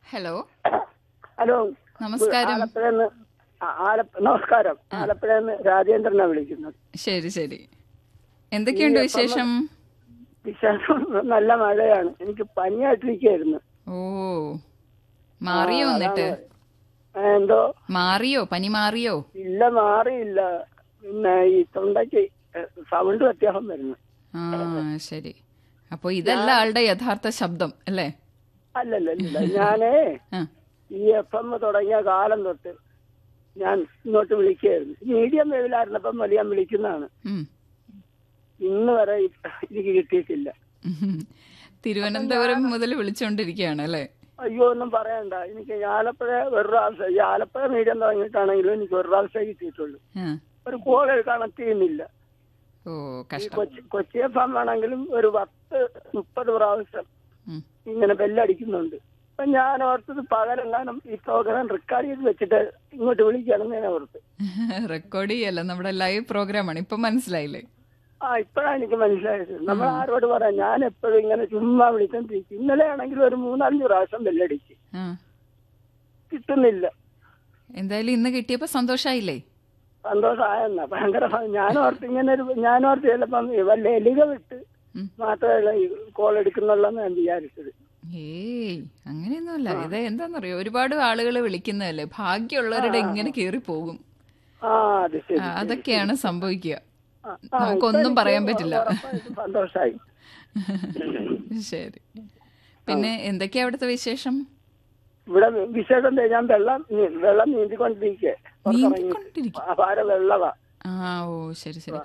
Hello hello നമസ്കാരം ആലപ്പുഴന്ന് ആലപ്പ നമസ്കാരം ആലപ്പുഴന്ന് രാജേന്ദ്രനാ വിളിക്കുന്നത് ശരി ശരി എന്തൊക്കെയുണ്ട് വിശേഷം വിശേഷം നല്ല മഴയാണ് എനിക്ക് പനിയായിട്ടിരിക്കായിരുന്നു ഓ മാറിയോ എന്നിട്ട് ആ, എന്തോ മാറിയോ പനി മാറിയോ ഇല്ല മാറിയില്ല പിന്നെ ഈ തൊണ്ടയ്ക്ക് സൗണ്ട് വ്യത്യാസം വരുന്നു ആ ശരി അപ്പൊ ഇതല്ല ആളുടെ യഥാർത്ഥ ശബ്ദം അല്ലേ അല്ലല്ല ഇല്ല ഞാനേ ആ ഈ എഫ് എം തുടങ്ങിയ കാലം തൊട്ട് ഞാൻ ഇങ്ങോട്ട് വിളിക്കുകയായിരുന്നു മീഡിയം വേവിലായിരുന്നപ്പം വലിയ ഞാൻ വിളിക്കുന്നതാണ് ഉം. ഇന്ന് വരെ ഇ- എനിക്ക് കിട്ടിയിട്ടില്ല ഉം. തിരുവനന്തപുരം മുതൽ വിളിച്ചുകൊണ്ടിരിക്കുകയാണ് അല്ലേ അയ്യോ ഒന്നും പറയണ്ട എനിക്ക് ഈ ആലപ്പുഴ ഒരു പ്രാവശ്യം ഈ ആലപ്പുഴ മീഡിയം തുടങ്ങിയിട്ടാണെങ്കിലും എനിക്ക് ഒരു പ്രാവശ്യം കിട്ടിയിട്ടുള്ളൂ ആ. ഒരു കോൾ കണക്ട് ചെയ്യുന്നില്ല ഓ ഈ കഷ്ടം കൊച്ചി കൊച്ചി എഫ് എം ആണെങ്കിലും ഒരു പത്ത് മുപ്പത് പ്രാവശ്യം ഉം. ഇങ്ങനെ ബെല്ലടിക്കുന്നുണ്ട് അപ്പൊ ഞാൻ ഓർത്തത് പകലെങ്ങാനും ഈ പ്രോഗ്രാം റെക്കോർഡ് ചെയ്ത് വെച്ചിട്ട് ഇങ്ങോട്ട് വിളിക്കുകയാണെന്ന് ഞാൻ ഓർത്ത് റെക്കോർഡ് ചെയ്യല്ല നമ്മുടെ ലൈവ് പ്രോഗ്രാമാണ് ഇപ്പൊ മനസ്സിലായില്ലേ ആ ഇപ്പോഴാണ് എനിക്ക് മനസ്സിലായത് നമ്മൾ ആരോട് പറയാം ഞാൻ എപ്പോഴും ഇങ്ങനെ ചുമ്മാ വിളിച്ചോണ്ടിരിക്കും ഇന്നലെ ആണെങ്കിൽ ഒരു മൂന്നാലഞ്ച് പ്രാവശ്യം ബെല്ലടിച്ച് ആ കിട്ടുന്നില്ല എന്തായാലും ഇന്ന് കിട്ടിയപ്പോ സന്തോഷായില്ലേ സന്തോഷമായെന്ന ഭയങ്കര സ- ഞാനോർത്ത് ഇങ്ങനെ ഒരു ഞാനോർത്ത് ചിലപ്പം വല്ല എലിക വിട്ട് ഉം. മാത്രമല്ല ഈ കോൾ എടുക്കുന്നുള്ളെന്ന് ഞാൻ വിചാരിച്ചത് ഏയ് അങ്ങനെയൊന്നുമല്ല ഇത് എന്താന്നറിയോ ഒരുപാട് ആളുകൾ വിളിക്കുന്നതല്ലേ ഭാഗ്യമുള്ളവരുടെ ഇങ്ങനെ കേറി പോകും ആ അത് ശരി ആ, അതൊക്കെയാണ് സംഭവിക്കുക ആ, ആ, നമുക്കൊന്നും ഇപ്പൊ പറയാൻ എനിക്ക് പറ്റില്ല ഉറപ്പായിട്ടും സന്തോഷായി ശരി പിന്നെ എന്തൊക്കെയാ അവിടുത്തെ വിശേഷം ഇവിടെ വിശേഷം എന്താ? ഞാൻ വെള്ളം നീ- വെള്ളം നീന്തിക്കൊണ്ടിരിക്കെ നീന്തിക്കൊണ്ടിരിക്കും അപാര വെള്ളവാ ആ ഓ ശരി ശരി